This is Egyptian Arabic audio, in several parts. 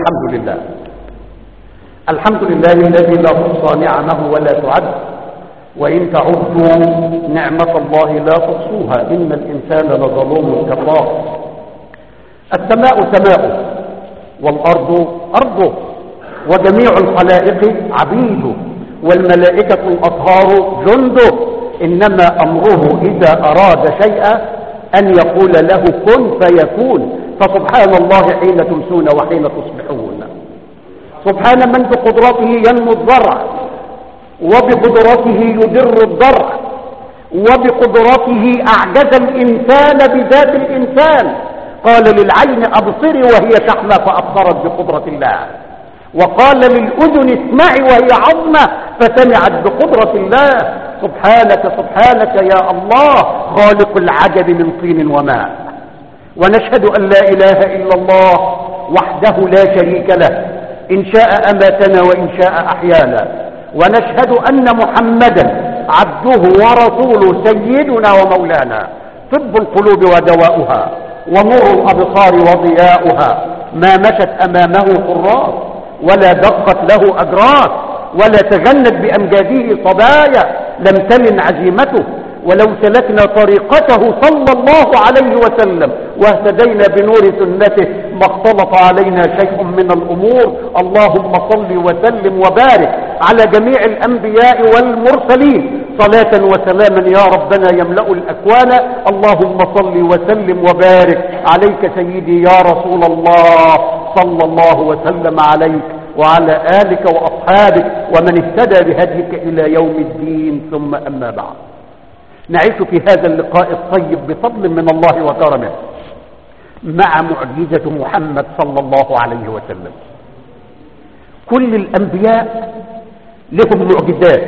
الحمد لله الحمد لله الذي لا تحصى نعمه ولا تعد وإن تعدوا نعمة الله لا تحصوها إن الإنسان لظلوم كالله السماء سماؤه والأرض أرضه وجميع الخلائق عبيده والملائكة الأطهار جنده إنما أمره إذا أراد شيئا أن يقول له كن فيكون فسبحان الله حين تمسون وحين تصبحون سبحان من بقدرته ينمو الزرع وبقدرته يدر الضرع وبقدرته أعجز الإنسان بذات الإنسان قال للعين أبصري وهي تحمى فأبصرت بقدرة الله وقال للأذن اسمعي وهي عظمة فسمعت بقدرة الله سبحانك سبحانك يا الله خالق العجب من طين وماء ونشهد أن لا إله إلا الله وحده لا شريك له إن شاء أماتنا وإن شاء أحيانا ونشهد أن محمدا عبده ورسوله سيدنا ومولانا طب القلوب ودواؤها ونور الأبصار وضياؤها ما مشت أمامه حراس ولا دقت له أجراس ولا تجند بأمجاده صبايا لم تلن عزيمته ولو سلكنا طريقته صلى الله عليه وسلم واهتدينا بنور سنته ما اختلط علينا شيء من الأمور اللهم صل وسلم وبارك على جميع الأنبياء والمرسلين صلاة وسلاما يا ربنا يملأ الأكوان اللهم صل وسلم وبارك عليك سيدي يا رسول الله صلى الله وسلم عليك وعلى آلك وأصحابك ومن اهتدى بهديك إلى يوم الدين ثم أما بعد نعيش في هذا اللقاء الطيب بفضل من الله وكرمه مع معجزة محمد صلى الله عليه وسلم كل الأنبياء لهم معجزات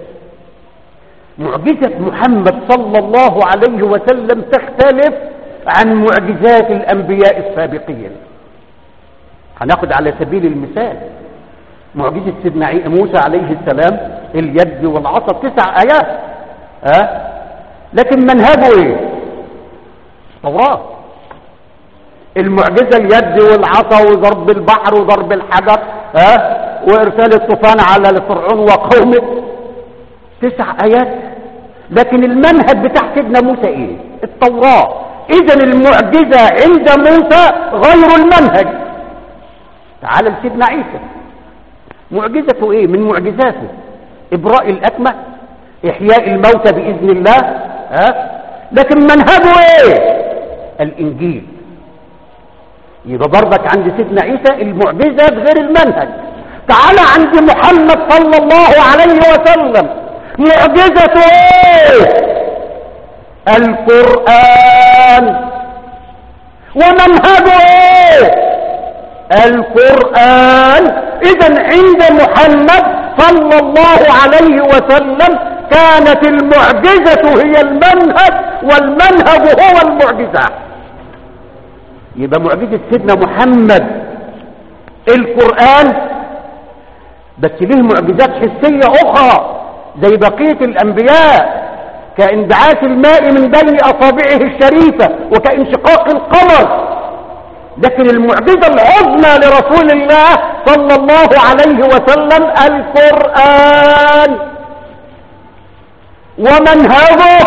معجزة محمد صلى الله عليه وسلم تختلف عن معجزات الأنبياء السابقين هناخد على سبيل المثال معجزة سيدنا موسى عليه السلام اليد والعصا تسع آيات ها لكن منهجه ايه توراة المعجزة اليد والعصا وضرب البحر وضرب الحجر ها وارسال الطوفان على فرعون وقومه تسع ايات لكن المنهج بتاع سيدنا موسى ايه التوراة اذا المعجزة عند موسى غير المنهج تعال لسيدنا عيسى معجزته ايه من معجزاته ابراء الاكمه احياء الموتى باذن الله ها لكن منهجه ايه الانجيل يبقى برضك عند سيدنا عيسى المعجزات غير المنهج تعال عند محمد صلى الله عليه وسلم معجزته ايه القرآن ومنهجه ايه القرآن اذا عند محمد صلى الله عليه وسلم كانت المعجزة هي المنهج والمنهج هو المعجزة يبقى معجزة سيدنا محمد القرآن بس له معجزات حسية أخرى زي بقية الأنبياء كانبعاث الماء من بين أصابعه الشريفة وكانشقاق القمر لكن المعجزة العظمى لرسول الله صلى الله عليه وسلم القرآن ومنهجه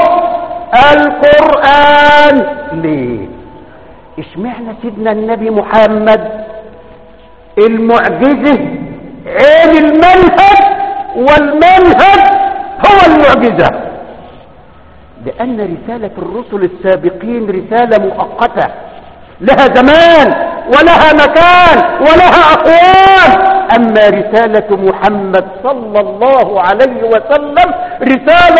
القرآن ليه اشمعنا سيدنا النبي محمد المعجزة عين المنهج والمنهج هو المعجزة لأن رسالة الرسل السابقين رسالة مؤقتة لها زمان ولها مكان ولها أقوام أما رسالة محمد صلى الله عليه وسلم رسالة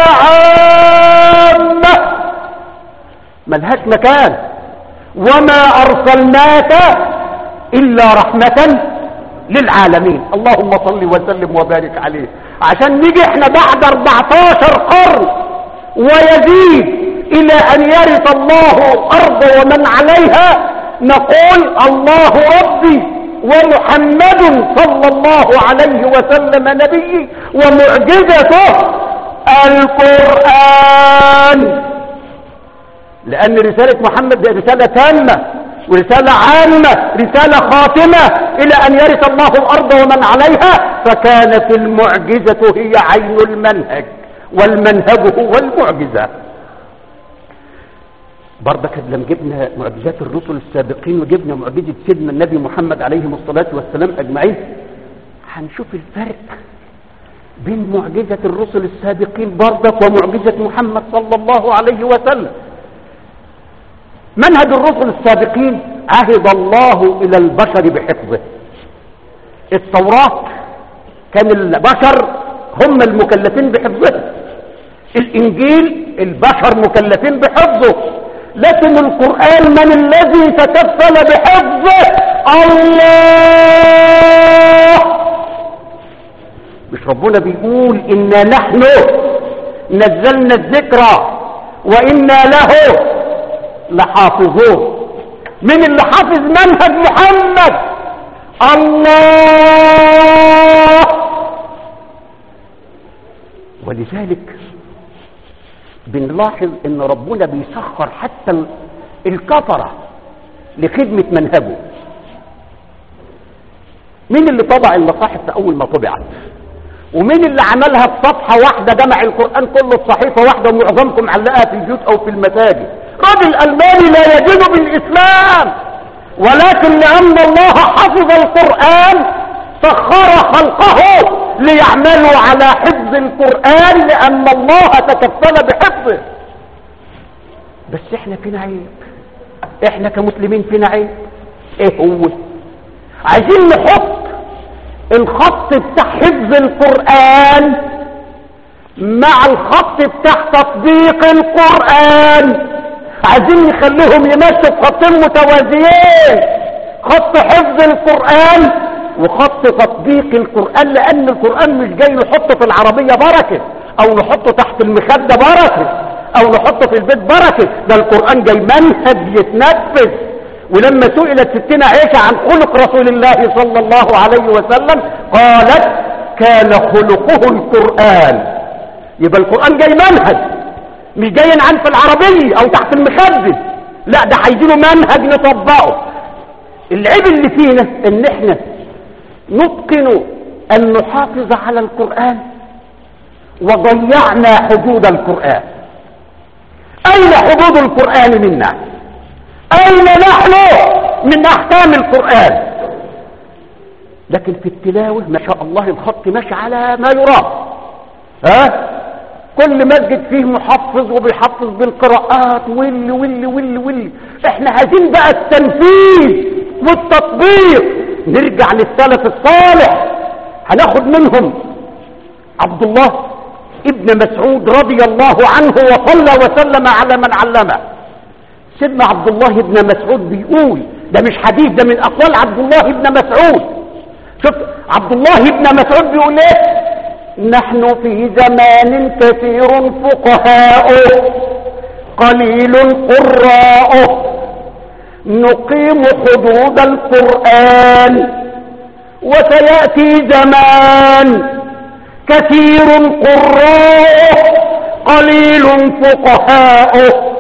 عامة ملهاش مكان وما أرسلناك إلا رحمة للعالمين اللهم صل وسلم وبارك عليه عشان نيجي احنا بعد 14 قرن ويزيد الى ان يرث الله ارض ومن عليها نقول الله ربي ومحمد صلى الله عليه وسلم نبي ومعجزته القرآن لأن رسالة محمد دي رسالة تامة ورسالة عامة رسالة خاتمة إلى أن يرث الله الأرض ومن عليها فكانت المعجزة هي عين المنهج والمنهج هو المعجزة برضك لما جبنا معجزات الرسل السابقين وجبنا معجزة سيدنا النبي محمد عليه الصلاة والسلام أجمعين هنشوف الفرق بين معجزة الرسل السابقين برضك ومعجزة محمد صلى الله عليه وسلم منهج الرسل السابقين عهد الله إلى البشر بحفظه التوراة كان البشر هم المكلفين بحفظه الإنجيل البشر مكلفين بحفظه لكن القرآن من الذي تكفل بحفظه الله مش ربنا بيقول إنا نحن نزلنا الذكرى وإنا له لحافظون من اللي حافظ منهج محمد الله ولذلك بنلاحظ ان ربنا بيسخر حتى الكفرة لخدمة منهجه مين اللي طبع المصاحف في اول ما طبعت ومين اللي عملها في صفحة واحدة جمع القرآن كله في صحيفة واحدة ومعظمكم علقها في البيوت او في المساجد راجل الماني لا يجد بالاسلام ولكن لان الله حفظ القرآن سخر خلقه ليعملوا على حفظ القرآن لان الله تكفل بحفظه بس احنا فينا عيب احنا كمسلمين فينا عيب ايه هو عايزين نحط الخط بتاع حفظ القرآن مع الخط بتاع تطبيق القرآن عايزين نخليهم يمشوا بخطين متوازيين خط حفظ القرآن وخط تطبيق القرآن لأن القرآن مش جاي نحطه في العربية بركة أو نحطه تحت المخدة بركة أو نحطه في البيت بركة ده القرآن جاي منهج يتنفذ ولما سئلت ستنا عائشة عن خلق رسول الله صلى الله عليه وسلم قالت كان خلقه القرآن يبقى القرآن جاي منهج مش جاي عن في العربية او تحت المخدة لا ده هيجيله منهج نطبقه العيب اللي فينا ان احنا نتقن ان نحافظ على القرآن وضيعنا حدود القرآن اين حدود القرآن منا اين نحن من احكام القرآن لكن في التلاوة ما شاء الله الخط ماشي على ما يرام ها كل مسجد فيه محفظ وبيحفظ بالقراءات واللي واللي واللي واللي احنا عايزين بقى التنفيذ والتطبيق نرجع للسلف الصالح هناخد منهم عبد الله ابن مسعود رضي الله عنه وصلى وسلم على من علمه سيدنا عبد الله ابن مسعود بيقول ده مش حديث ده من اقوال عبد الله ابن مسعود شوف عبد الله ابن مسعود بيقول ايه نحن في زمان كثير فقهاء قليل قراء نقيم حدود القرآن وسيأتي زمان كثير قراء قليل فقهاء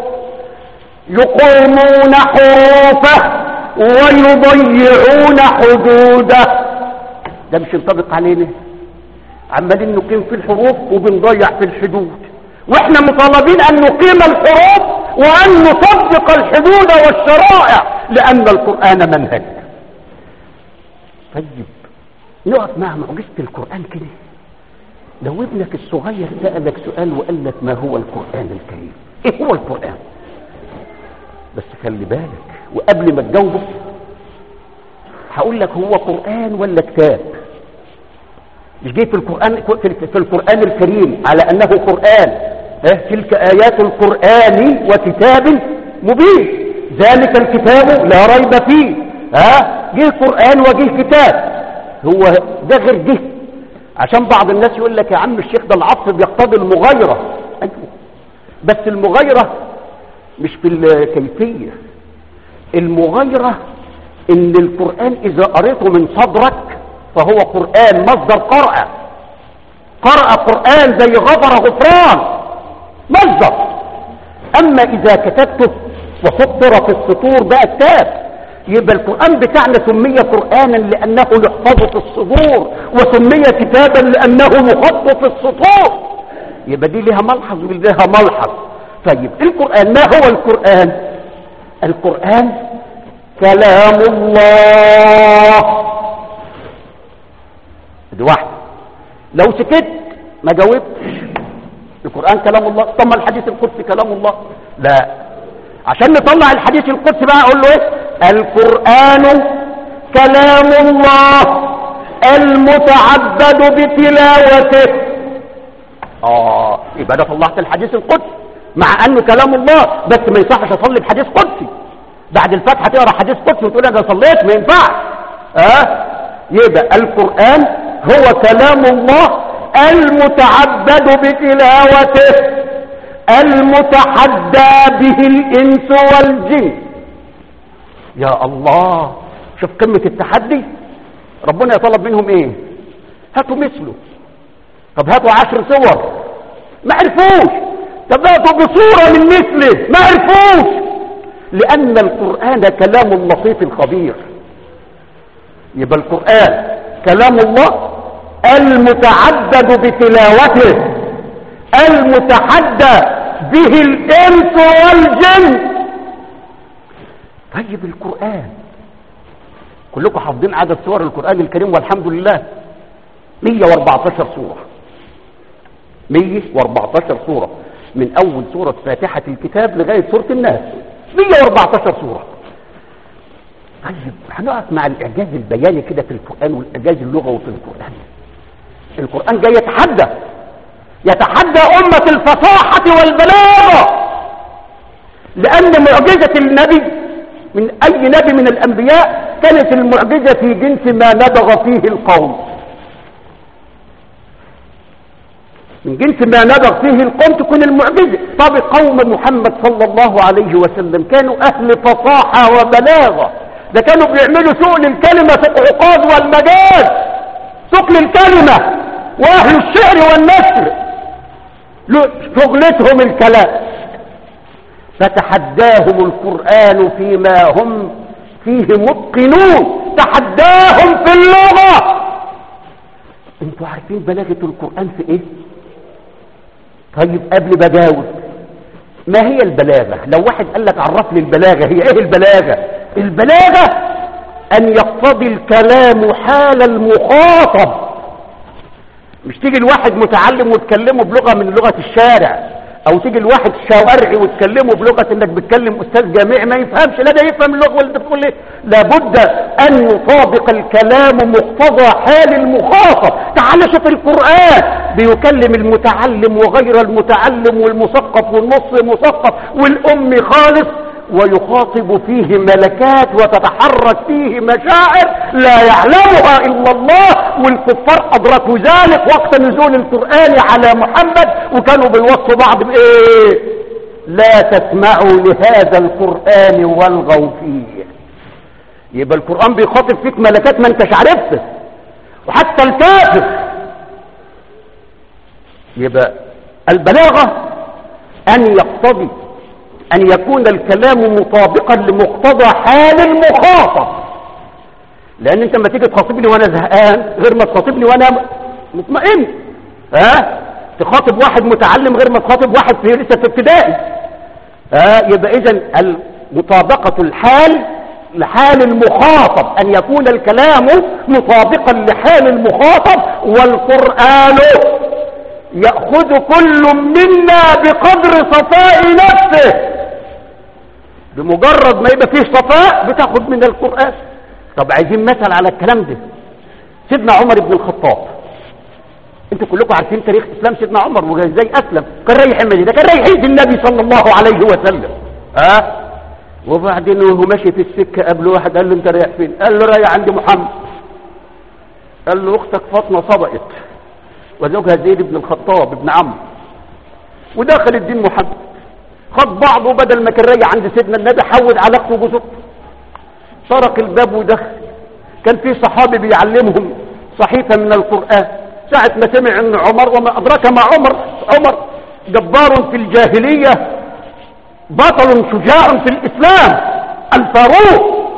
يقيمون حروفه ويضيعون حدوده ده مش ينطبق علينا عمالين نقيم في الحروف وبنضيع في الحدود واحنا مطالبين ان نقيم الحروف وان نطبق الحدود والشرائع لان القرآن منهج طيب نقف مع معجزة القرآن كده لو ابنك الصغير سألك سؤال وقال لك ما هو القرآن الكريم ايه هو القرآن بس خلي بالك وقبل ما تجاوبه هقول لك هو قرآن ولا كتاب مش جيت في القرآن في القرآن الكريم على أنه قرآن اه تلك آيات القرآن وكتاب مبين ذلك الكتاب لا ريب فيه ها جه قرآن وجه كتاب هو ده غير جه عشان بعض الناس يقول لك يا عم الشيخ ده العطف بيقتضي المغايرة أيوه بس المغايرة مش في الكيفية المغايرة ان القرآن اذا قريته من صدرك فهو قرآن مصدر قرأ قرأ قرآن زي غفر غفران مصدر اما اذا كتبته وسطر في السطور بقى كتاب يبقى القرآن بتاعنا سمي قرآنا لأنه يحفظ في الصدور وسمي كتابا لأنه مخط في السطور يبقى دي لها ملحظ ودي لها ملحظ طيب القرآن ما هو القرآن القرآن كلام الله دي واحدة لو سكت ما جاوبتش القرآن كلام الله طب ما الحديث القدسي كلام الله لا عشان نطلع الحديث القدسي بقى اقول له ايه القرآن كلام الله المتعبد بتلاوته اه يبقى ده طلعت الحديث القدسي مع انه كلام الله بس ما يصحش اصلي بحديث قدسي بعد الفاتحه تقرا حديث قدسي وتقول انا صليت ما ينفعش اه يبقى القران هو كلام الله المتعبد بتلاوته المتحدى به الانس والجن يا الله شوف قمه التحدي ربنا يطلب منهم ايه هاتوا مثله طب هاتوا عشر صور ما عرفوش طب هاتوا بصورة من مثله ما عرفوش لأن القرآن كلام اللطيف الخبير يبقى القرآن كلام الله المتعدد بتلاوته المتحدى به الإنس والجن طيب القرآن كلكم حافظين عدد سور القرآن الكريم والحمد لله 114 سورة 114 سورة من أول سورة فاتحة الكتاب لغاية سورة الناس 114 سورة طيب هنقف مع الإعجاز البياني كده في القرآن والإعجاز اللغوي في القرآن القرآن جاي يتحدى يتحدى أمة الفصاحة والبلاغة لأن معجزة النبي من أي نبي من الأنبياء كانت المعجزة في جنس ما نبغ فيه القوم من جنس ما نبغ فيه القوم تكون المعجزة طب قوم محمد صلى الله عليه وسلم كانوا أهل فصاحة وبلاغة ده كانوا بيعملوا سوق للكلمة في العقاد والمجاز سوق للكلمة وأهل الشعر والنثر شغلتهم الكلام فتحداهم القرآن فيما هم فيه متقنون تحداهم في اللغة انتوا عارفين بلاغة القرآن في ايه طيب قبل بجاوب ما هي البلاغة لو واحد قال لك عرف لي البلاغة هي ايه البلاغة البلاغة ان يقتضي الكلام حال المخاطب مش تيجي الواحد متعلم وتكلمه بلغة من لغة الشارع او تيجي الواحد شوارعي وتكلمه بلغة انك بتكلم استاذ جامعي ما يفهمش لا ده يفهم اللغة اللي بتقول ايه لابد ان يطابق الكلام مقتضى حال المخاطب تعال شوف القرآن بيكلم المتعلم وغير المتعلم والمثقف والنص مثقف والام خالص ويخاطب فيه ملكات وتتحرك فيه مشاعر لا يعلمها إلا الله والكفار أدركوا ذلك وقت نزول القرآن على محمد وكانوا بيوصوا بعض بإيه لا تسمعوا لهذا القرآن والغوا فيه يبقى القرآن بيخاطب فيك ملكات ما انتش عرفته وحتى الكافر يبقى البلاغة أن يقتضي أن يكون الكلام مطابقا لمقتضى حال المخاطب لأن أنت لما تيجي تخاطبني وأنا زهقان غير ما تخاطبني وأنا مطمئن ها تخاطب واحد متعلم غير ما تخاطب واحد في لسه في ابتدائي ها يبقى إذا مطابقة الحال لحال المخاطب أن يكون الكلام مطابقا لحال المخاطب والقرآن يأخذ كل منا بقدر صفاء نفسه بمجرد ما يبقى فيه صفاء بتاخد من القرآن طب عايزين مثل على الكلام ده سيدنا عمر بن الخطاب انتوا كلكم عارفين تاريخ اسلام سيدنا عمر وازاي اسلم كان رايح المدينه كان رايح عيد النبي صلى الله عليه وسلم ها أه؟ وبعدين وهو ماشي في السكه قبل واحد قال له انت رايح فين قال له رايح عند محمد قال له اختك فاطمه سبقت وزوجها زيد بن الخطاب ابن عم ودخل الدين محمد خد بعضه بدل ما كان راجع عند سيدنا النبي حود علاقته بزوجته طرق الباب ودخل كان في صحابي بيعلمهم صحيفة من القرآن ساعة ما سمع ان عمر وما أدرك ما عمر عمر جبار في الجاهلية بطل شجاع في الإسلام الفاروق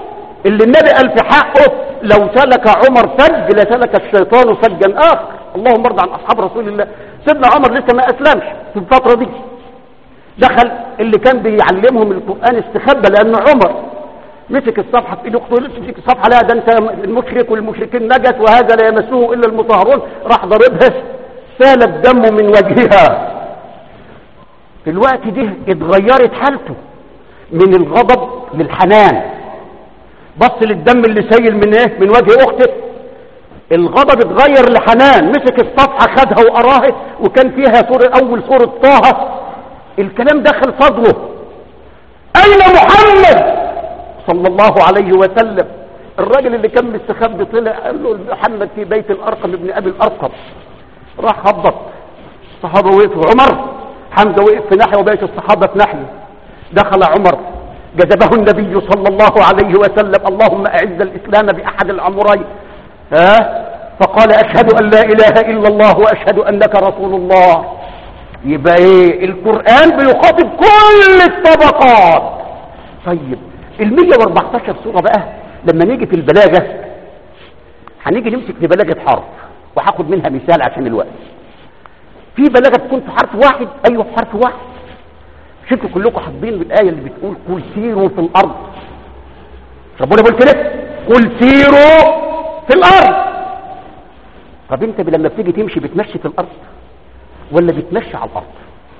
اللي النبي قال في حقه لو سلك عمر فج لسلك الشيطان فجا اخر اللهم ارضى عن اصحاب رسول الله سيدنا عمر لسه ما اسلمش في الفتره دي دخل اللي كان بيعلمهم القران استخبى لان عمر مسك الصفحه في ايده اخته مسك الصفحه لا ده انت المشرك والمشركين نجس وهذا لا يمسه الا المطهرون راح ضربها سالت دمه من وجهها في الوقت ده اتغيرت حالته من الغضب للحنان بص للدم اللي سيل من ايه من وجه اخته الغضب اتغير لحنان مسك الصفحه خدها وقراها وكان فيها سورة اول سورة طه الكلام دخل صدره اين محمد صلى الله عليه وسلم الراجل اللي كان مستخبي طلع قال له محمد في بيت الارقم ابن ابي الارقم راح خبط الصحابه وقفوا عمر حمزه وقف في ناحيه وبقيه الصحابه في ناحيه دخل عمر جذبه النبي صلى الله عليه وسلم اللهم اعز الاسلام باحد الامرين ها فقال اشهد ان لا اله الا الله واشهد انك رسول الله يبقى ايه القران بيخاطب كل الطبقات طيب ال 114 سوره بقى لما نيجي في البلاغه هنيجي نمسك في بلاغه حرف وهاخد منها مثال عشان الوقت في بلاغه تكون في حرف واحد ايوه في حرف واحد مش انتوا كلكم حافظين الايه اللي بتقول قل سيروا في الارض ربنا بيقول كده قل سيروا في الارض طب انت لما بتيجي تمشي بتمشي في الارض ولا بتمشي على الارض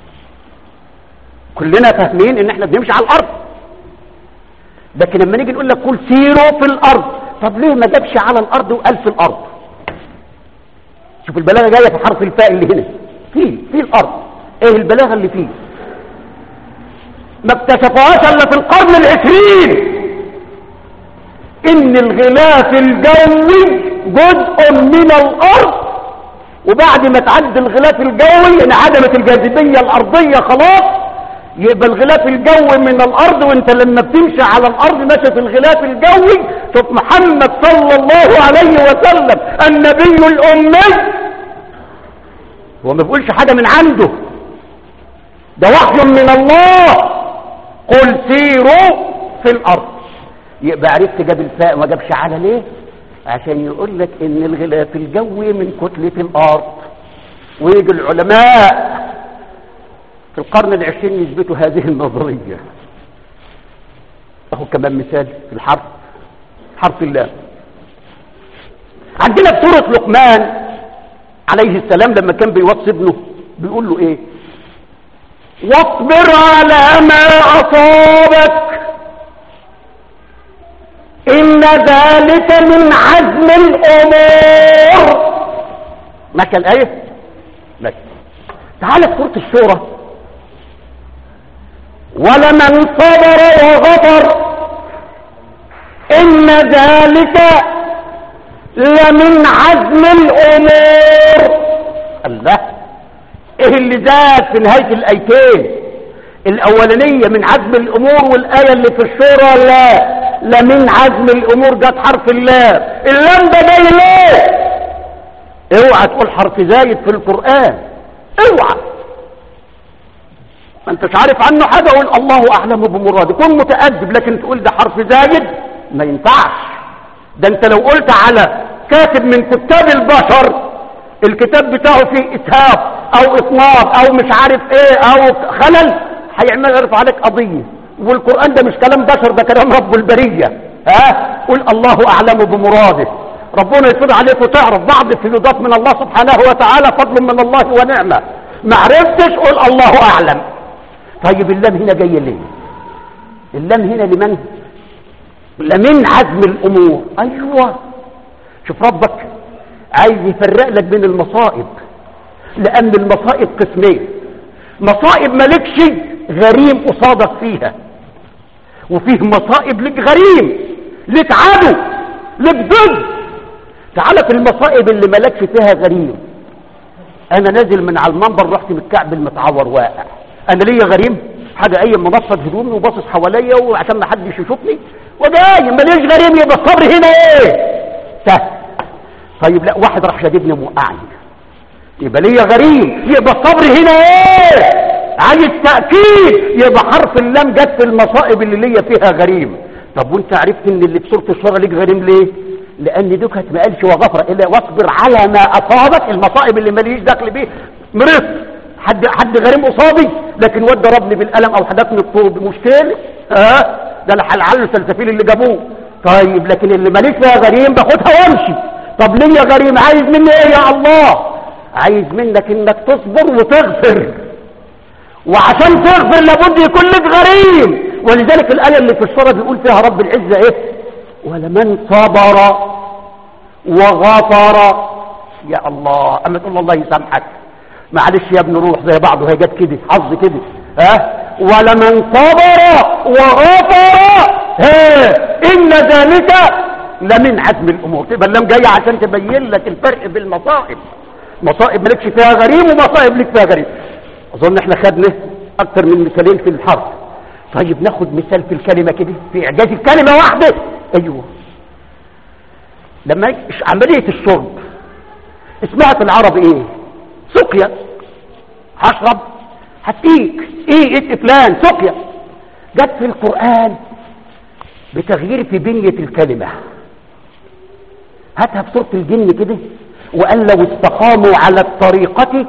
كلنا فاهمين ان احنا بنمشي على الارض لكن لما نيجي نقول لك قل سيروا في الارض طب ليه ما جابش على الارض وقال في الارض شوف البلاغه جايه في حرف الفاء اللي هنا في في الارض ايه البلاغه اللي فيه ما اكتشفوهاش الا في القرن العشرين ان الغلاف الجوي جزء من الارض وبعد ما تعدي الغلاف الجوي انعدمت الجاذبيه الارضيه خلاص يبقى الغلاف الجوي من الارض وانت لما بتمشي على الارض ماشي في الغلاف الجوي شوف محمد صلى الله عليه وسلم النبي الامي هو ما بيقولش حاجه من عنده ده وحي من الله قل سيروا في الارض يبقى عرفت جاب الفاء وما جابش على ليه عشان يقول لك ان الغلاف الجوي من كتله الارض ويجي العلماء في القرن العشرين يثبتوا هذه النظرية اهو كمان مثال في الحرف حرف الله عندنا في سورة لقمان عليه السلام لما كان بيوصي ابنه بيقول له ايه واصبر على ما اصابك ان ذلك من عزم الامور ماشي الايه ماشي تعال في سورة الشورى ولمن صبر وغفر إن ذلك لمن عزم الأمور الله إيه اللي زاد في نهاية الآيتين الأولانية من عزم الأمور والآية اللي في الشورى لا لمن عزم الأمور جت حرف اللام اللام ده جاي ليه اوعى تقول حرف زايد في القرآن اوعى ما انتش عارف عنه حاجة قول الله اعلم بمراده كن متأدب لكن تقول ده حرف زايد ما ينفعش ده انت لو قلت على كاتب من كتاب البشر الكتاب بتاعه فيه اسهاف او اطناب او مش عارف ايه او خلل هيعمل يرفع عليك قضية والقرآن ده مش كلام بشر ده كلام رب البرية ها قول الله اعلم بمراده ربنا يفرض عليك وتعرف بعض الفيوضات من الله سبحانه وتعالى فضل من الله ونعمة ما عرفتش قول الله اعلم طيب اللام هنا جايه ليه اللام هنا لمن لمن عزم الامور ايوه شوف ربك عايز يفرق لك بين المصائب لان المصائب قسمين مصائب مالكش غريم قصادك فيها وفيه مصائب لك غريم لك عدو لك ضد تعالى في المصائب اللي مالكش فيها غريم انا نازل من على المنبر رحت متكعب المتعور واقع انا ليا غريم حاجه اي منصه هدومي وباصص حواليا وعشان ما حدش يشوفني وجاي ماليش غريم يبقى الصبر هنا ايه سهل طيب لا واحد راح شاددني موقعني يبقى ليا غريم يبقى الصبر هنا ايه عايز تاكيد يبقى حرف اللام جت في المصائب اللي ليا فيها غريم طب وانت عرفت ان اللي في سوره الشورى ليك غريم ليه لان دوكت ما قالش وغفر الا واصبر على ما اصابك المصائب اللي ماليش دخل بيه مرض حد حد غريم قصادي لكن ود ضربني بالقلم او حدفني الطوب مشكله ها ده الحلال السلسفيل اللي جابوه طيب لكن اللي ماليش فيها غريم باخدها وامشي طب ليه يا غريم عايز مني ايه يا الله عايز منك انك تصبر وتغفر وعشان تغفر لابد يكون لك غريم ولذلك الآية اللي في الصورة بيقول فيها رب العزة ايه ولمن صبر وغفر يا الله اما تقول الله يسامحك معلش يا ابن روح زي بعضه هي جت كده حظ كده ها ولمن صبر وغفر ها ان ذلك لمن عزم الامور تبقى اللام جايه عشان تبين لك الفرق بين المصائب مصائب مالكش فيها غريم ومصائب لك فيها غريم اظن احنا خدنا اكتر من مثالين في الحرف طيب ناخد مثال في الكلمه كده في اعجاز الكلمه واحده ايوه لما يش- عمليه الشرب اسمها في العرب ايه سقيا هشرب هديك ايه ايه فلان سقيا جت في القران بتغيير في بنيه الكلمه هاتها في سوره الجن كده وقال لو استقاموا على الطريقه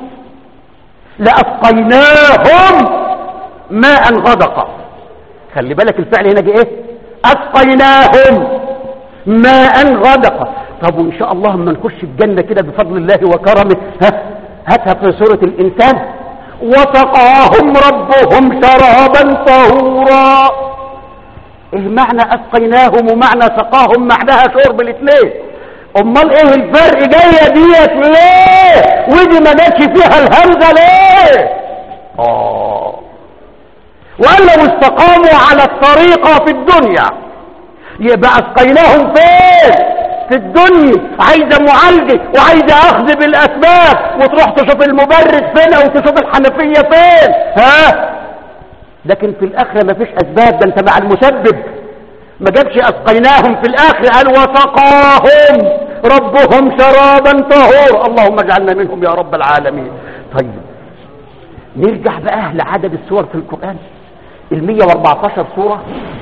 لاسقيناهم ماء غدقا خلي بالك الفعل هنا جه ايه اسقيناهم ماء غدقا طب وان شاء الله اما نخش الجنه كده بفضل الله وكرمه ها هاتها في سوره الانسان وسقاهم ربهم شرابا طهورا ايه معنى اسقيناهم ومعنى سقاهم معناها شرب الاثنين امال ايه الفرق جايه ديت ليه ودي ما جاتش فيها الهمزه ليه اه وقال لو استقاموا على الطريقه في الدنيا يبقى اسقيناهم فين في الدنيا عايزه معالجه وعايزه اخذ بالاسباب وتروح تشوف المبرد فين او تشوف الحنفيه فين ها لكن في الاخره ما فيش اسباب ده انت مع المسبب ما جابش اسقيناهم في الاخر قال وسقاهم ربهم شرابا طهور اللهم اجعلنا منهم يا رب العالمين طيب نرجع بقى لعدد السور في القران ال 114 سوره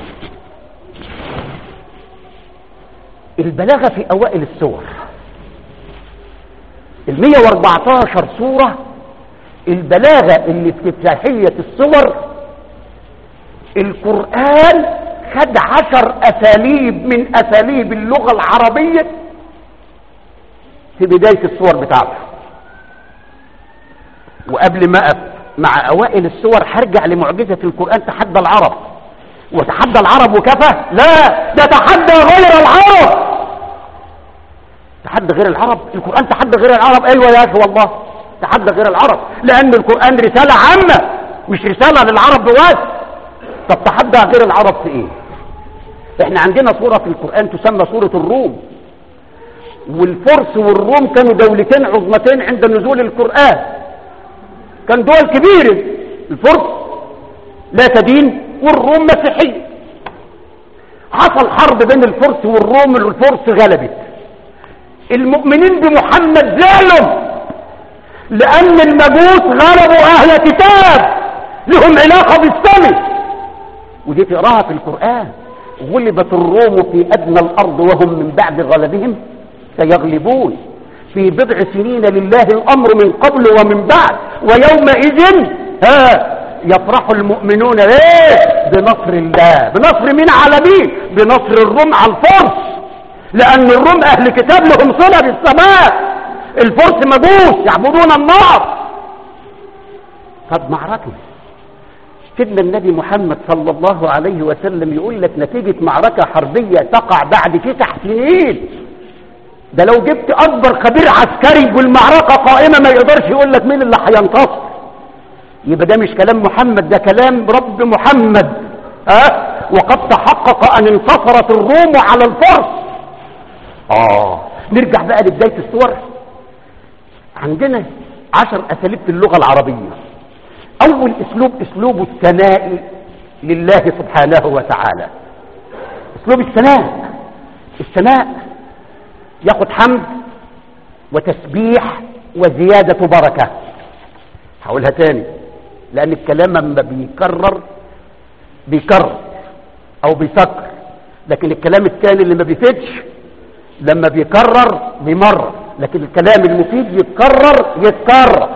البلاغه في اوائل السور ال 114 سوره البلاغه اللي في افتتاحيه السور القرآن خد عشر أساليب من أساليب اللغة العربية في بداية الصور بتاعته وقبل ما أقف مع أوائل السور هرجع لمعجزة القرآن تحدى العرب وتحدى العرب وكفى لا ده تحدى غير العرب تحدى غير العرب القرآن تحدى غير العرب أيوة يا أخي والله تحدى غير العرب لأن القرآن رسالة عامة مش رسالة للعرب بس طب تحدى غير العرب في ايه احنا عندنا صورة في القرآن تسمى صورة الروم والفرس والروم كانوا دولتين عظمتين عند نزول القرآن كان دول كبيرة الفرس لا تدين والروم مسيحية حصل حرب بين الفرس والروم الفرس غلبت المؤمنين بمحمد زعلوا لأن المجوس غلبوا أهل كتاب لهم علاقة بالسماء ودي تقراها في القرآن غلبت الروم في أدنى الأرض وهم من بعد غلبهم سيغلبون في بضع سنين لله الأمر من قبل ومن بعد ويومئذ ها يفرح المؤمنون ايه بنصر الله بنصر مين على مين بنصر الروم على الفرس لأن الروم أهل كتاب لهم صلة بالسماء الفرس مجوس يعبدون النار طب معركة سيدنا النبي محمد صلى الله عليه وسلم يقول لك نتيجة معركة حربية تقع بعد تسع سنين ده لو جبت أكبر خبير عسكري والمعركة قائمة ما يقدرش يقول لك مين اللي هينتصر يبقى ده مش كلام محمد ده كلام رب محمد أه؟ وقد تحقق أن انتصرت الروم على الفرس آه نرجع بقى لبداية الصور عندنا عشر أساليب في اللغة العربية أول أسلوب أسلوب الثناء لله سبحانه وتعالى أسلوب الثناء الثناء ياخد حمد وتسبيح وزيادة بركة هقولها تاني لأن الكلام لما بيكرر بيكرر أو بيسكر لكن الكلام الثاني اللي ما بيفيدش لما بيكرر بمر لكن الكلام المفيد يتكرر يتكرر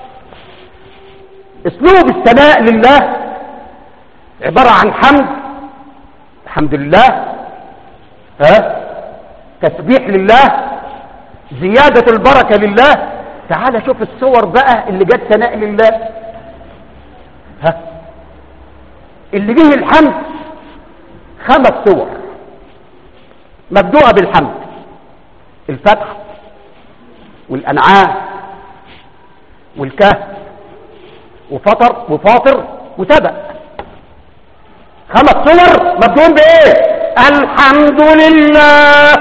اسلوب الثناء لله عبارة عن حمد الحمد لله ها تسبيح لله زيادة البركة لله تعال شوف الصور بقى اللي جت ثناء لله ها اللي جه الحمد خمس صور مبدوءة بالحمد الفتح والأنعام والكهف وفطر وفاطر وسبأ خمس صور مبدوء بإيه الحمد لله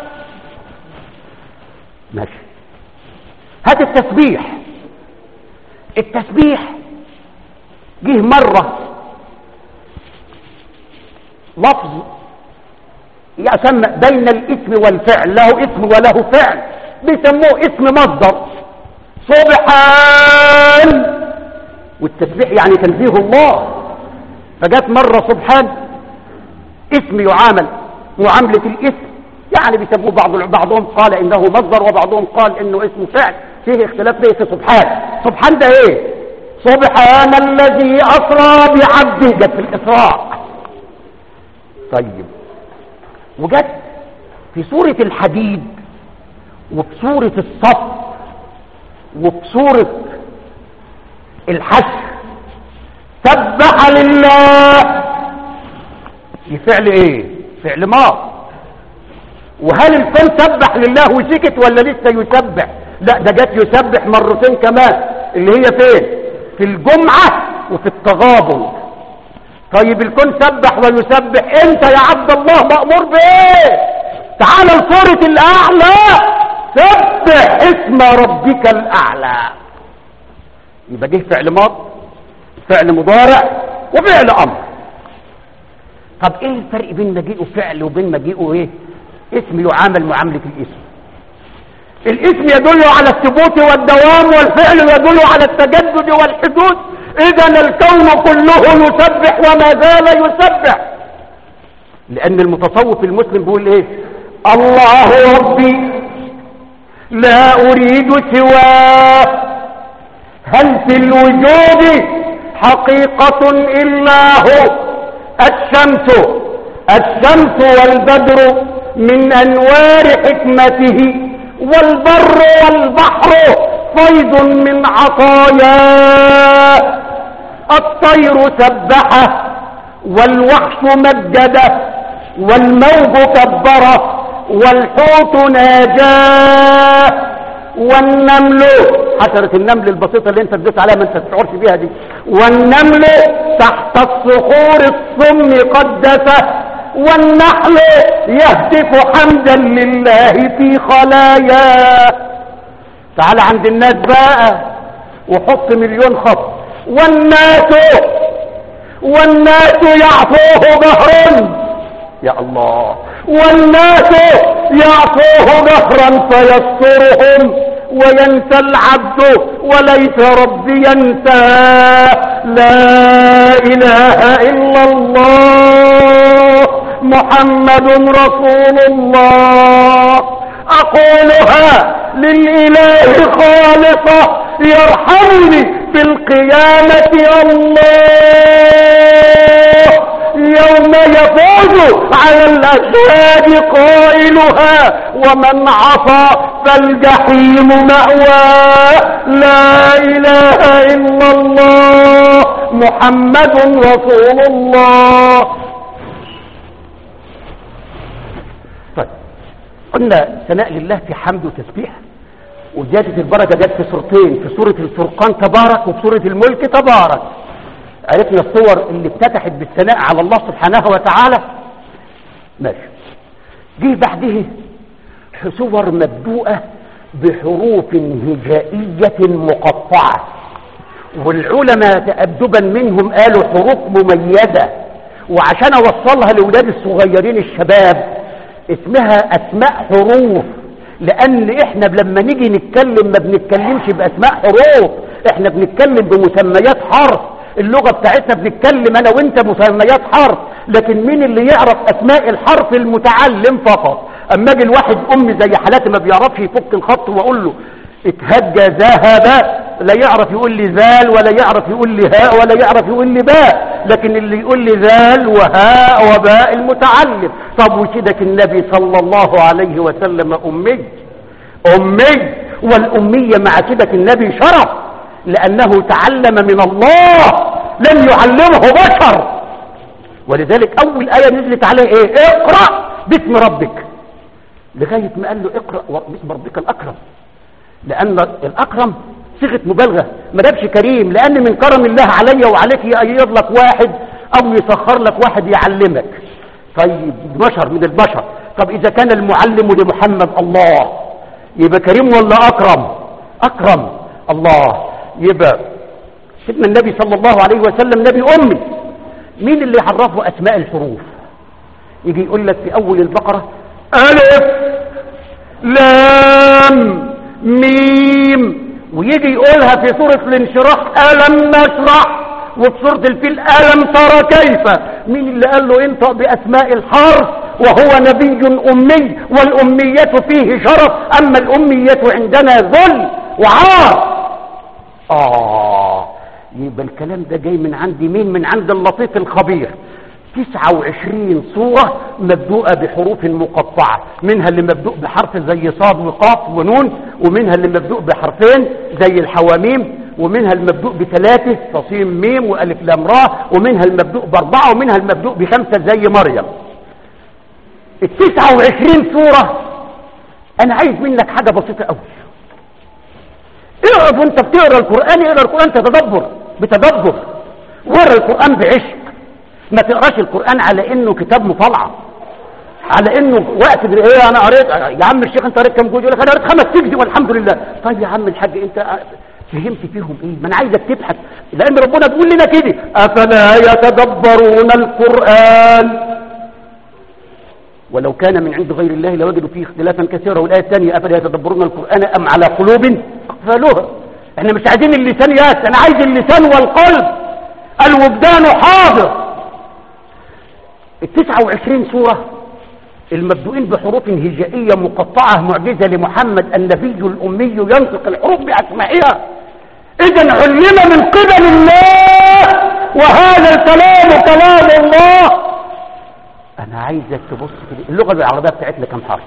ماشي هات التسبيح التسبيح جه مرة لفظ يسمى بين الاسم والفعل له اسم وله فعل بيسموه اسم مصدر سبحان والتسبيح يعني تنزيه الله فجت مرة سبحان اسم يعامل معاملة الاسم يعني بيسموه بعض بعضهم قال انه مصدر وبعضهم قال انه اسم فعل فيه اختلاف ليه في سبحان سبحان ده ايه سبحان الذي اسرى بعبده جت في الاسراء طيب وجت في سورة الحديد وفي سورة الصف وفي سورة الحشر سبح لله دي فعل ايه فعل ماض وهل الكون سبح لله وسكت ولا لسه يسبح لا ده جت يسبح مرتين كمان اللي هي فين في الجمعة وفي التغابن طيب الكون سبح ويسبح انت يا عبد الله مأمور بايه تعال لصورة الاعلى سبح اسم ربك الاعلى يبقى جه فعل ماض فعل مضارع وفعل امر طب ايه الفرق بين مجيئه فعل وبين مجيئه ايه اسم يعامل معاملة الاسم الاسم يدل على الثبوت والدوام والفعل يدل على التجدد والحدوث اذا الكون كله يسبح وما زال يسبح لان المتصوف المسلم بيقول ايه الله ربي لا اريد سواه هل في الوجود حقيقة الا هو الشمس الشمس والبدر من انوار حكمته والبر والبحر فيض من عطاياه الطير سبحه والوحش مجده والموج كبره والحوت ناجاه والنمل حشرة النمل البسيطة اللي انت تدوس عليها ما انت تشعرش بيها دي والنمل تحت الصخور الصم قدسه والنحل يهتف حمدا لله في خلاياه تعال عند الناس بقى وحط مليون خط والناس والناس يعفوه جهرا يا الله والناس يعفوه جهرا فيسترهم وينسى العبد وليس ربي ينسى لا اله الا الله محمد رسول الله اقولها للاله خالصة يرحمني في القيامة الله يوم يفوز على الأشهاد قائلها ومن عصى فالجحيم مأواه لا إله إلا الله محمد رسول الله طيب قلنا ثناء لله في حمد وتسبيح وزيادة البركة جت في سورتين في سورة الفرقان تبارك وفي سورة الملك تبارك عرفنا الصور اللي افتتحت بالثناء على الله سبحانه وتعالى ماشي جه بعده صور مبدوءة بحروف هجائية مقطعة والعلماء تأدبا منهم قالوا حروف مميزة وعشان اوصلها لاولاد الصغيرين الشباب اسمها اسماء حروف لان احنا لما نيجي نتكلم ما بنتكلمش باسماء حروف احنا بنتكلم بمسميات حرف اللغة بتاعتنا بنتكلم انا وانت مسميات حرف لكن مين اللي يعرف اسماء الحرف المتعلم فقط اما اجي الواحد امي زي حالاتي ما بيعرفش يفك الخط واقول له اتهجى ذهب لا يعرف يقول لي ذال ولا يعرف يقول لي هاء ولا يعرف يقول لي باء لكن اللي يقول لي ذال وهاء وباء المتعلم طب وكده النبي صلى الله عليه وسلم امي امي والامية مع كده النبي شرف لانه تعلم من الله لم يعلمه بشر ولذلك اول ايه نزلت عليه ايه اقرأ باسم ربك لغاية ما قال له اقرأ باسم ربك الاكرم لان الاكرم صيغه مبالغه ما جابش كريم لان من كرم الله علي وعليك يقيض لك واحد او يسخر لك واحد يعلمك طيب بشر من البشر طب اذا كان المعلم لمحمد الله يبقى كريم ولا اكرم اكرم الله يبقى سيدنا النبي صلى الله عليه وسلم نبي امي مين اللي يعرفه اسماء الحروف يجي يقول لك في اول البقره الف لام ميم ويجي يقولها في سورة الانشراح ألم نشرح وفي سورة الفيل ألم ترى كيف مين اللي قال له انطق بأسماء الحرف وهو نبي أمي والأمية فيه شرف أما الأمية عندنا ذل وعار آه يبقى الكلام ده جاي من عند مين من عند اللطيف الخبير 29 صورة مبدوءة بحروف مقطعة منها اللي مبدوء بحرف زي صاد وقاف ونون ومنها اللي مبدوء بحرفين زي الحواميم ومنها المبدوء بثلاثة تصيم ميم وألف لام را ومنها المبدوء بأربعة ومنها المبدوء بخمسة زي مريم التسعة وعشرين صورة أنا عايز منك حاجة بسيطة أوي اقف وانت بتقرا القرآن اقرا القرآن تتدبر بتدبر واقرا القرآن بعشق ما تقراش القرآن على انه كتاب مطالعة على انه وقت ايه انا قريت يا عم الشيخ انت قريت كام جزء يقول لك انا قريت خمس تجزي والحمد لله طيب يا عم الحاج انت فهمت فيهم ايه ما انا عايزك تبحث لان ربنا بيقول لنا كده افلا يتدبرون القرآن ولو كان من عند غير الله لوجدوا فيه اختلافا كثيرا والايه الثانيه افلا يتدبرون القرآن ام على قلوب اقفالها احنا مش عايزين اللسان ياس انا عايز اللسان والقلب الوجدان حاضر التسعة وعشرين سورة المبدوئين بحروف هجائية مقطعة معجزة لمحمد النبي الأمي ينطق الحروف بأسمائها إذا علم من قبل الله وهذا الكلام كلام الله أنا عايزك تبص كده اللغة العربية بتاعتنا كم حرف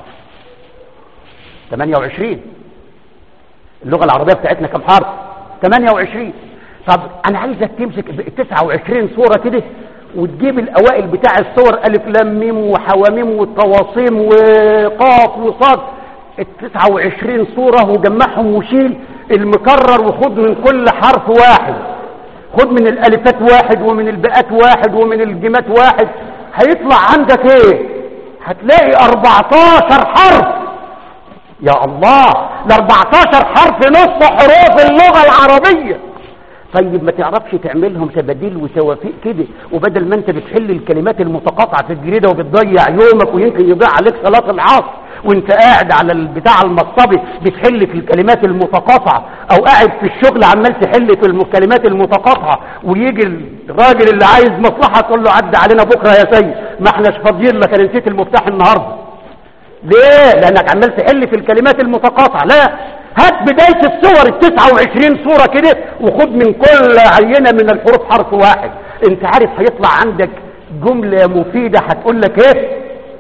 28 اللغة العربية بتاعتنا كم حرف 28 طب أنا عايزك تمسك ال 29 صورة كده وتجيب الاوائل بتاع الصور الف لام ميم وحواميم والطواصيم وقاف وصاد ال 29 صورة وجمعهم وشيل المكرر وخد من كل حرف واحد خد من الالفات واحد ومن الباءات واحد ومن الجيمات واحد هيطلع عندك ايه هتلاقي 14 حرف يا الله ال 14 حرف نص حروف اللغة العربية طيب ما تعرفش تعملهم تباديل وتوافيق كده وبدل ما انت بتحل الكلمات المتقاطعه في الجريده وبتضيع يومك ويمكن يضيع عليك صلاه العصر وانت قاعد على البتاع المصطبي بتحل في الكلمات المتقاطعه او قاعد في الشغل عمال تحل في الكلمات المتقاطعه ويجي الراجل اللي عايز مصلحه تقول له عدى علينا بكره يا سيد ما احناش فاضيين لك انا نسيت المفتاح النهارده ليه لانك عمال تحل في الكلمات المتقاطعه لا هات بداية الصور التسعة وعشرين صورة كده وخد من كل عينة من الحروف حرف واحد انت عارف هيطلع عندك جملة مفيدة هتقول لك ايه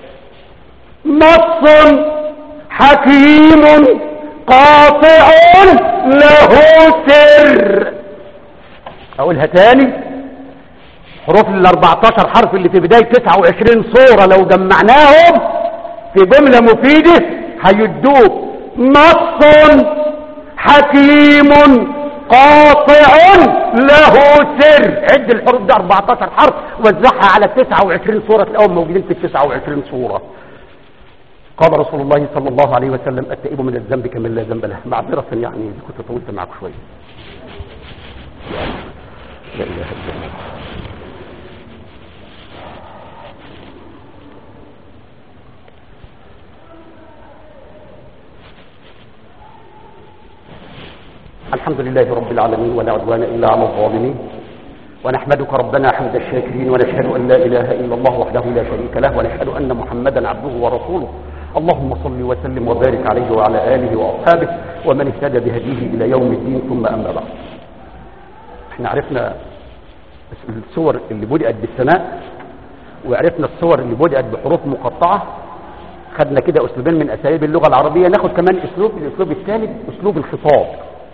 نص حكيم قاطع له سر اقولها تاني حروف ال 14 حرف اللي في بداية 29 صورة لو جمعناهم في جملة مفيدة هيدوك نص حكيم قاطع له سر عد الحروف ده 14 حرف وزعها على 29 صورة الأول موجودين في 29 صورة قال رسول الله صلى الله عليه وسلم التائب من الذنب كمن لا ذنب له معذرة يعني كنت طولت معك شوية لا إله إلا الله الحمد لله رب العالمين ولا عدوان إلا على الظالمين ونحمدك ربنا حمد الشاكرين ونشهد أن لا إله إلا الله وحده لا شريك له ونشهد أن محمدا عبده ورسوله اللهم صل وسلم وبارك عليه وعلى آله وأصحابه ومن اهتدى بهديه إلى يوم الدين ثم أما بعد احنا عرفنا الصور اللي بدأت بالثناء وعرفنا الصور اللي بدأت بحروف مقطعة خدنا كده أسلوبين من أساليب اللغة العربية ناخد كمان أسلوب الأسلوب الثالث أسلوب الخطاب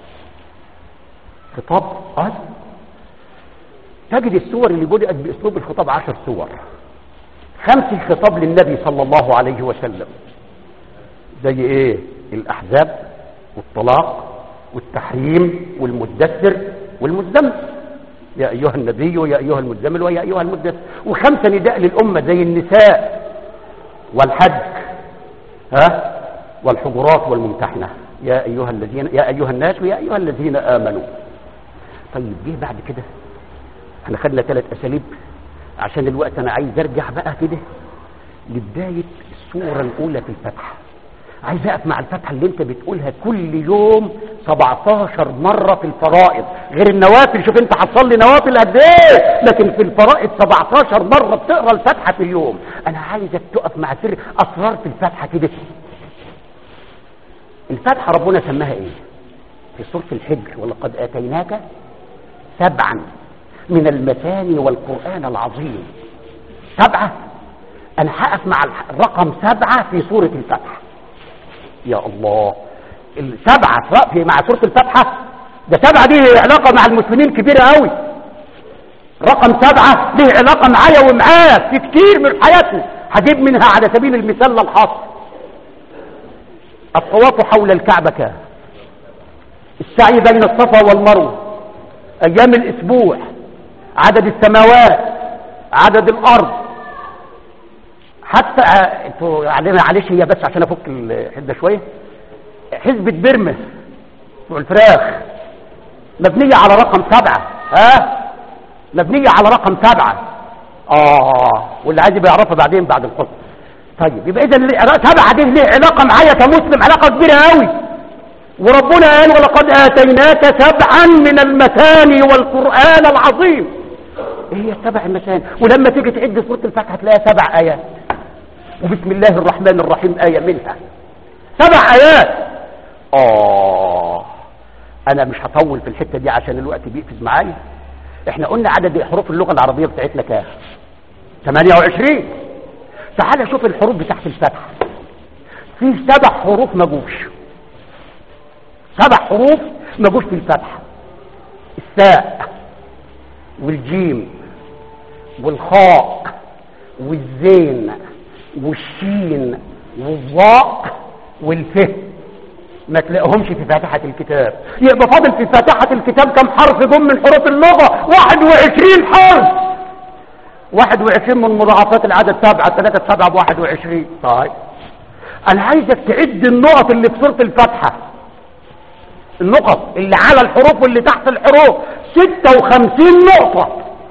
خطاب قال تجد السور اللي بدأت بأسلوب الخطاب عشر سور خمس خطاب للنبي صلى الله عليه وسلم زي ايه الأحزاب والطلاق والتحريم والمدثر والمزدمل يا أيها النبي ويا أيها المزدمل ويا أيها المدثر وخمسة نداء للأمة زي النساء والحج ها والحجرات والممتحنة يا أيها الذين يا أيها الناس ويا أيها الذين آمنوا طيب جه بعد كده احنا خدنا ثلاث أساليب عشان الوقت أنا عايز أرجع بقى كده لبداية السورة الأولى في الفتحة عايز أقف مع الفتحة اللي أنت بتقولها كل يوم 17 مرة في الفرائض غير النوافل شوف أنت حصل لي نوافل قد إيه لكن في الفرائض 17 مرة بتقرا الفتحة في اليوم أنا عايزك تقف مع سر أسرار في الفتحة كده الفتحة ربنا سماها إيه في سورة الحجر ولقد آتيناك سبعا من المثاني والقرآن العظيم سبعة أنا هقف مع الرقم سبعة في سورة الفتحة يا الله السبعة في مع سورة الفتحة ده سبعة دي علاقة مع المسلمين كبيرة قوي رقم سبعة له علاقة معايا ومعاه في كتير من حياتنا هجيب منها على سبيل المثال للحصر الطواف حول الكعبة كان السعي بين الصفا والمروة أيام الأسبوع عدد السماوات عدد الأرض حتى انتوا معلش هي بس عشان افك الحده شويه حزبة برمة والفراخ مبنية على رقم سبعة ها مبنية على رقم سبعة اه واللي عايز يبقى يعرفها بعدين بعد الخطبة طيب يبقى اذا سبعة دي ليه علاقة معايا كمسلم علاقة كبيرة قوي وربنا قال ولقد آتيناك سبعا من المثاني والقرآن العظيم ايه هي السبع المثاني ولما تيجي تعد سورة الفتحة تلاقيها سبع آيات وبسم الله الرحمن الرحيم آية منها سبع آيات آه أنا مش هطول في الحتة دي عشان الوقت بيقفز معايا احنا قلنا عدد حروف اللغة العربية بتاعتنا كام 28 تعال شوف الحروف بتاعت الفتحة في سبع حروف ما جوش سبع حروف ما جوش في الفتحة الساء والجيم والخاء والزين والشين والظاء والفه ما تلاقيهمش في فاتحة الكتاب يبقى فاضل في فاتحة الكتاب كم حرف جم من حروف اللغة 21 حرف 21 من مضاعفات العدد سبعة ثلاثة سبعة ب 21 طيب انا عايزك تعد النقط اللي في سورة الفاتحة النقط اللي على الحروف واللي تحت الحروف 56 نقطة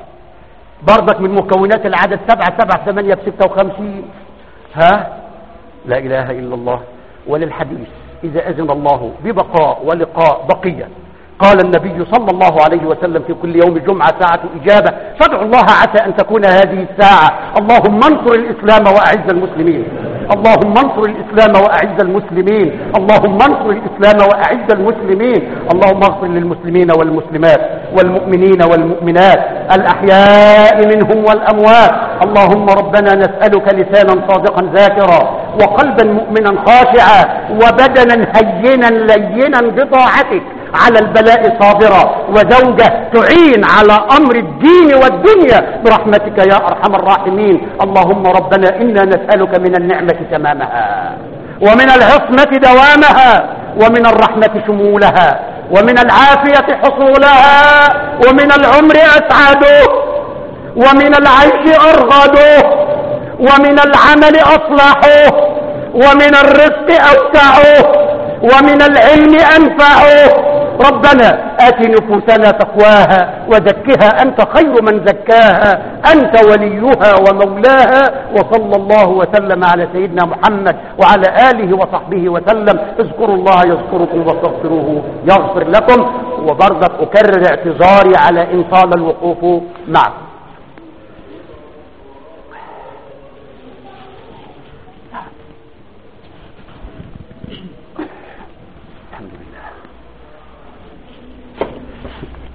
برضك من مكونات العدد سبعة سبعة ثمانية بستة وخمسين ها لا إله إلا الله وللحديث إذا أذن الله ببقاء ولقاء بقية قال النبي صلى الله عليه وسلم في كل يوم جمعة ساعة إجابة فادعوا الله عسى أن تكون هذه الساعة اللهم انصر الإسلام وأعز المسلمين اللهم انصر الإسلام وأعز المسلمين اللهم انصر الإسلام وأعز المسلمين اللهم اغفر للمسلمين والمسلمات والمؤمنين والمؤمنات الأحياء منهم والأموات اللهم ربنا نسألك لسانا صادقا ذاكرا وقلبا مؤمنا خاشعا وبدنا هينا لينا بطاعتك على البلاء صابرة وزوجة تعين على أمر الدين والدنيا برحمتك يا أرحم الراحمين اللهم ربنا إنا نسألك من النعمة تمامها ومن العصمة دوامها ومن الرحمة شمولها ومن العافية حصولها ومن العمر أسعده ومن العيش أرغده ومن العمل أصلحه ومن الرزق أوسعه ومن العلم أنفعه ربنا آت نفوسنا تقواها وزكها أنت خير من زكاها أنت وليها ومولاها وصلى الله وسلم على سيدنا محمد وعلى آله وصحبه وسلم اذكروا الله يذكركم واستغفروه يغفر لكم وبرضك أكرر اعتذاري على إن طال الوقوف معكم الحمد لله